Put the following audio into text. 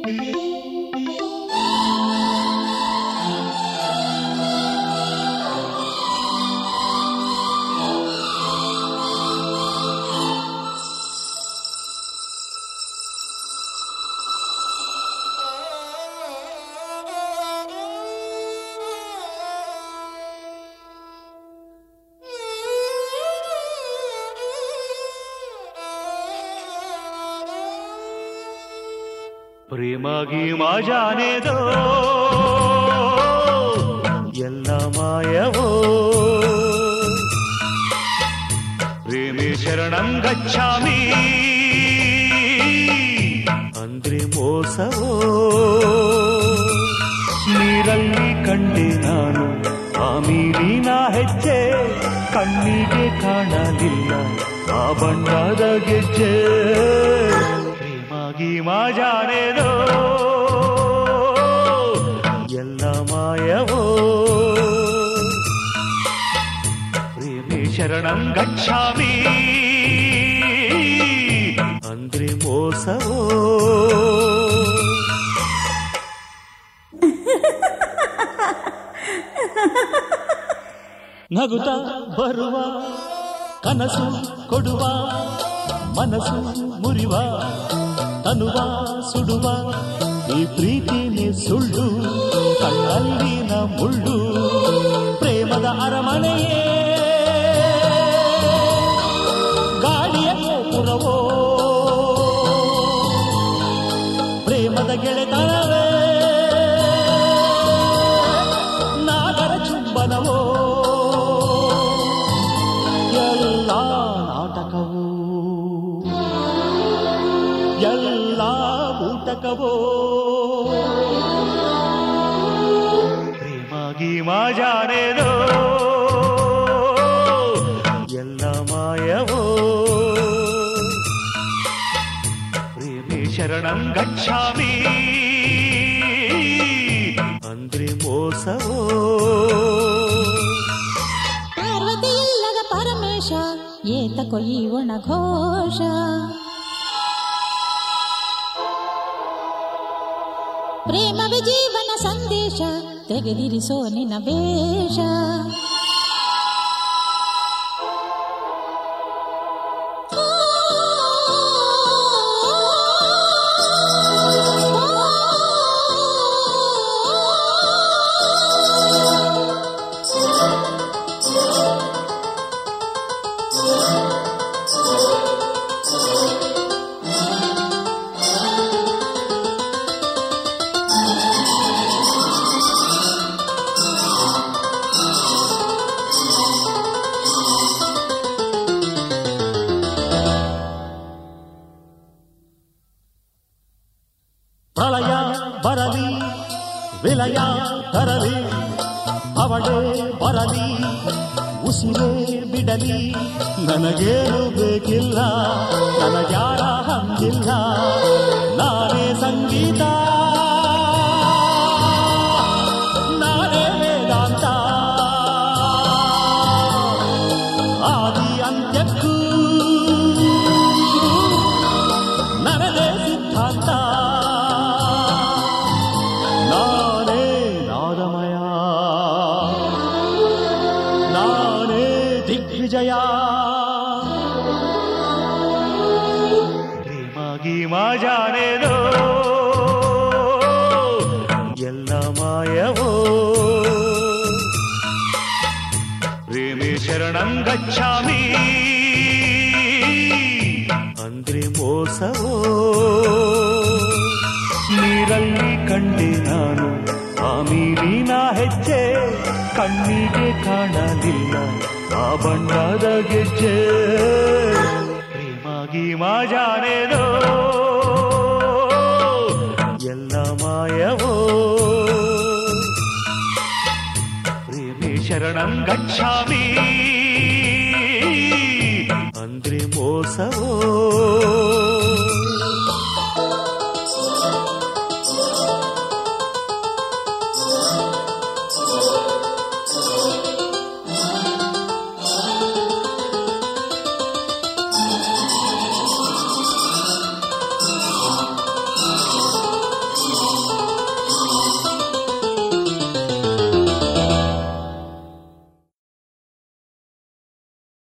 ಪ್ರೇಮಾಗಿ ಮಾಜಾನೇದೋ ಎಲ್ಲ ಮಾಯವೋ ಪ್ರೇಮಿ ಶರಣಂ ಗಚ್ಚಾಮಿ ಅಂದ್ರೆ ಮೋಸವೋ ನೀರಲ್ಲಿ ಕಂಡೆ ನಾನು ಆ ಮೀನಿನ ಹೆಜ್ಜೆ ಕಣ್ಣಿಗೆ ಕಾಣಲಿಲ್ಲ ಆ ಬಣ್ಣದ ಗೆಜ್ಜೆ ಪ್ರೇಮಾಗಿ ಮಾಜಾನೇದೋ ಎಲ್ಲ ಮಾಯವೋ ಪ್ರೇಮಿ ಶರಣಂ ಗಚ್ಚಾಮಿ ಅಂದ್ರೆ ಮೋಸವೋ ನಗುತ್ತ ಬರುವ ಕನಸು ಕೊಡುವ ಮನಸ್ಸು ಮುರಿವ ತನುವ ಸುಡುವ ಈ ಪ್ರೀತಿನೇ ಸುಳ್ಳು ಕಣ್ಣಲ್ಲಿನ ಮುಳ್ಳು ಪ್ರೇಮದ ಅರಮನೆಯೇ ಗಾಳಿಯ ಗೋಪುರವೋ ಪ್ರೇಮದ ಗೆಳೆತನವೇ ನಾಗರ ಚುಂಬನವೋ ಎಲ್ಲ ನಾಟಕವೋ ಎಲ್ಲ ಊಟಕವೋ ಪ್ರೇಮಾಗಿ ಮಾಜಾನೇದೋ ಎಲ್ಲ ಮಾಯವೋ ಪ್ರೇಮಿ ಶರಣಂ ಗಚ್ಚಾಮಿ ಅಂದ್ರೆ ಮೋಸವೋ ಪಾರ್ವತಿ ಇಲ್ಲದ ಪರಮೇಶ ಏತ ಕೊಯ್ಯುವಣ ಘೋಷ ಪ್ರೇಮವೇ ಜೀವನ ಸಂದೇಶ ತೆಗೆದಿರಿಸೋ ನಿನ್ನ ವೇಷ ಪ್ರಳಯ ಬರಲಿ ವಿಲಯ ತರಲಿ ಅವಳೇ ಬರಲಿ ಉಸಿರೇ ಬಿಡಲಿ ನನಗೇನು ಬೇಕಿಲ್ಲ ನನಗ್ಯಾರ ಹಂಗಿಲ್ಲ ನಾನೇ ಸಂಗೀತ ನಾನೇ ವೇದಾಂತ ಆದಿ ಅಂತ್ಯಕ್ಕೂ ನರದೇ ಸಿದ್ಧಾಂತ ನಾನೇ ನಾದಮಯ ನಾನೇ ದಿಗ್ವಿಜಯ ಪ್ರೇಮಾಗಿ ಮಾಜಾನೇದೋ ಎಲ್ಲ ಮಾಯವೋ ಪ್ರೇಮಿ ಶರಣಂ ಗಚ್ಚಾಮಿ ಅಂದ್ರೆ ಮೋಸವೋ ನೀರಲ್ಲಿ ಕಂಡೆ ನಾನು ಆ ಮೀನಿನ ಹೆಜ್ಜೆ ಕಣ್ಣಿಗೆ ಕಾಣಲಿಲ್ಲ ಆ ಬಣ್ಣದ ಗೆಜ್ಜೆ ಪ್ರೇಮಾಗಿ ಮಾಜಾನೇದೋ ಎಲ್ಲ ಮಾಯವೋ ಪ್ರೇಮಿ ಶರಣಂ ಗಚ್ಚಾಮಿ